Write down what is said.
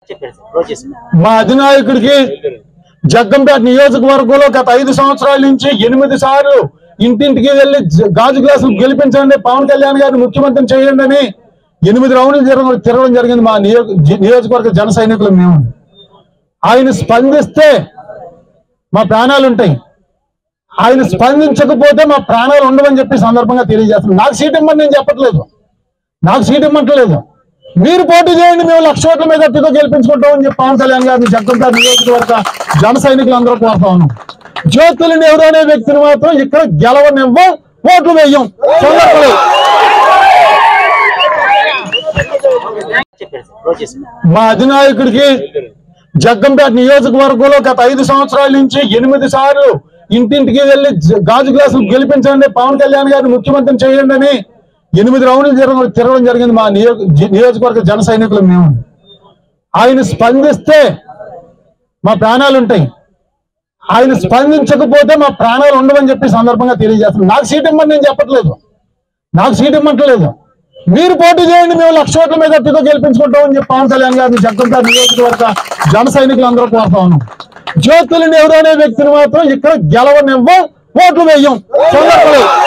చెప్పారు sir close చేశారు మా అధినాయకుడికి జగ్గంపేట నియోజకవర్గంలో గత ఐదు సంవత్సరాల నుంచి ఎనిమిది సార్లు ఇంటింటికి వెళ్లి జ- గాజు గ్లాసులు గెలిపించండి పవన్ కళ్యాణ్ గారిని ముఖ్యమంత్రిని చేయండి అని ఎనిమిది రౌండ్లు తిరగ తిరగడం జరిగింది మా నియోజక జి- నియోజకవర్గ జన సైనికులు మేము ఆయన స్పందిస్తే మా ప్రాణాలు ఉంటాయి ఆయన స్పందించకపోతే మా ప్రాణాలు ఉండవని చెప్పి సందర్భంగా తెలియజేస్తున్నాను నాకు సీట్ ఇమ్మని నేను చెప్పట్లేదు నాకు సీట్ ఇమ్మట్లేదు మీరు పోటీ చేయండి మేము లక్ష ఓట్ల మీద అతితో గెలిపించుకుంటామని చెప్పి పవన్ కళ్యాణ్ గారిని జగ్గంపేట నియోజకవర్గ జన సైనికులు అందరూ కోరుతా ఉన్నాం జ్యోతులు నెహ్రూ అనే వ్యక్తిని మాత్రం ఇక్కడ గెలవనివ్వం ఓట్లు వేయం సందర్భంలో చెప్పారు సార్ క్లోజ్ చేశారు మా అధినాయకుడికి జగ్గంపేట నియోజకవర్గంలో గత ఐదు సంవత్సరాల నుంచి ఎనిమిది సార్లు ఇంటింటికి వెళ్లి జ- గాజు గ్లాసులు గెలిపించండి పవన్ కళ్యాణ్ గారిని ముఖ్యమంత్రిని చేయండి అని ఎనిమిది రౌండ్లు తిరగ తిరగడం జరిగింది మా నియోజక జి- నియోజకవర్గ జన సైనికులు మేము ఆయన స్పందిస్తే మా ప్రాణాలు ఉంటాయి ఆయన స్పందించకపోతే మా ప్రాణాలు ఉండవని చెప్పి సందర్భంగా తెలియజేస్తున్నాను నాకు సీట్ ఇమ్మని నేను చెప్పట్లేదు నాకు సీట్ ఇమ్మట్లేదు మీరు పోటీ చేయండి మేము లక్ష ఓట్ల మీద అతితో గెలిపించుకుంటామని చెప్పి పవన్ కళ్యాణ్ గారిని జగ్గంపేట నియోజకవర్గ జన సైనికులు అందరూ కోరుతా ఉన్నాం జ్యోతులు నెహ్రూ అనే వ్యక్తిని మాత్రం ఇక్కడ గెలవనివ్వం ఓట్లు వేయం సందర్భంలో